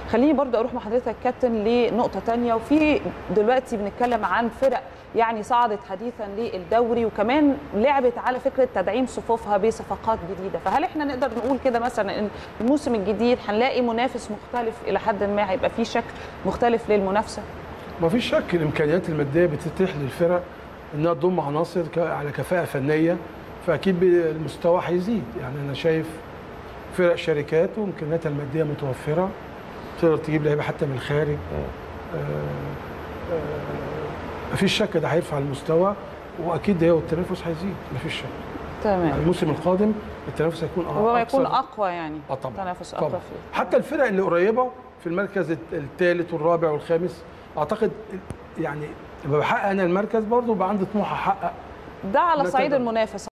خليني برضو اروح مع حضرتك كابتن لنقطه تانية وفي دلوقتي بنتكلم عن فرق يعني صعدت حديثا للدوري وكمان لعبت على فكره تدعيم صفوفها بصفقات جديده فهل احنا نقدر نقول كده مثلا ان الموسم الجديد هنلاقي منافس مختلف الى حد ما هيبقى في شكل مختلف للمنافسه ما فيش شك الامكانيات الماديه بتتيح للفرق انها تضم عناصر ك- على كفاءه فنيه فاكيد ب- المستوى هيزيد يعني انا شايف فرق شركات وامكانياتها الماديه متوفره تقدر تجيب لعيبه حتى من الخارج ما فيش شك ده هيرفع المستوى واكيد ده والتنافس هيزيد ما فيش شك يعني تمام الموسم القادم التنافس هيكون أ- هو يكون أكثر. اقوى يعني اه طبعا تنافس اقوى طبعا فيه حتى الفرق اللي قريبه في المركز الثالث والرابع والخامس اعتقد يعني لما بحقق انا المركز برضه بقى عندي طموح احقق ده على لا صعيد تقدر. المنافس